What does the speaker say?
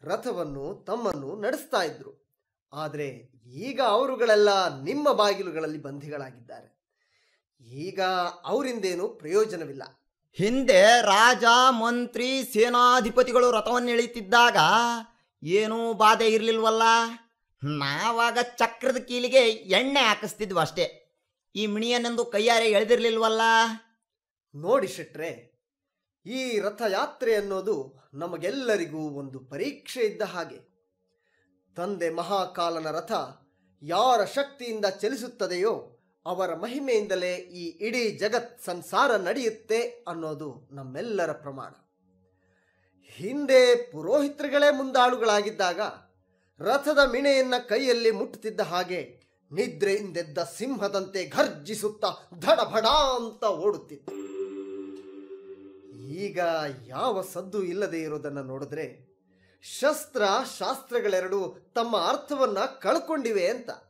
ರಥವನ್ನು ತಮ್ಮನ್ನು ನಡೆಸ್ತಾ ಇದ್ರು ಆದರೆ ಈಗ ಅವರುಗಳೆಲ್ಲ ನಿಮ್ಮ ಬಾಗಿಲುಗಳಲ್ಲಿ ಬಂಧಿಗಳಾಗಿದ್ದಾರೆ ಈಗ ಅವರಿಂದೇನು ಪ್ರಯೋಜನವಿಲ್ಲ ಹಿಂದೆ ರಾಜ ಮಂತ್ರಿ ಸೇನಾಧಿಪತಿಗಳು ರಥವನ್ನು ಎಳೀತಿದ್ದಾಗ ಏನೂ ಬಾಧೆ ಇರಲಿಲ್ವಲ್ಲ ನಾವಾಗ ಚಕ್ರದ ಕೀಲಿಗೆ ಎಣ್ಣೆ ಹಾಕಿಸ್ತಿದ್ವು ಅಷ್ಟೇ ಈ ಮಿಣಿಯನೆಂದು ಕೈಯಾರೆ ಎಳೆದಿರ್ಲಿಲ್ವಲ್ಲ ನೋಡಿ ಶೆಟ್ರೆ ಈ ರಥಯಾತ್ರೆ ಅನ್ನೋದು ನಮಗೆಲ್ಲರಿಗೂ ಒಂದು ಪರೀಕ್ಷೆ ಇದ್ದ ಹಾಗೆ ತಂದೆ ಮಹಾಕಾಲನ ರಥ ಯಾರ ಶಕ್ತಿಯಿಂದ ಚಲಿಸುತ್ತದೆಯೋ ಅವರ ಮಹಿಮೆಯಿಂದಲೇ ಈ ಇಡೀ ಜಗತ್ ಸಂಸಾರ ನಡೆಯುತ್ತೆ ಅನ್ನೋದು ನಮ್ಮೆಲ್ಲರ ಪ್ರಮಾಣ ಹಿಂದೆ ಪುರೋಹಿತರುಗಳೇ ಮುಂದಾಳುಗಳಾಗಿದ್ದಾಗ ರಥದ ಮಿಣೆಯನ್ನ ಕೈಯಲ್ಲಿ ಮುಟ್ಟುತ್ತಿದ್ದ ಹಾಗೆ ನಿದ್ರೆಯಿಂದೆದ್ದ ಸಿಂಹದಂತೆ ಘರ್ಜಿಸುತ್ತಾ ಧಡಭಡ ಅಂತ ಓಡುತ್ತಿತ್ತು ಈಗ ಯಾವ ಸದ್ದು ಇಲ್ಲದೆ ಇರೋದನ್ನ ನೋಡಿದ್ರೆ ಶಸ್ತ್ರ ಶಾಸ್ತ್ರಗಳೆರಡು ತಮ್ಮ ಅರ್ಥವನ್ನ ಕಳ್ಕೊಂಡಿವೆ ಅಂತ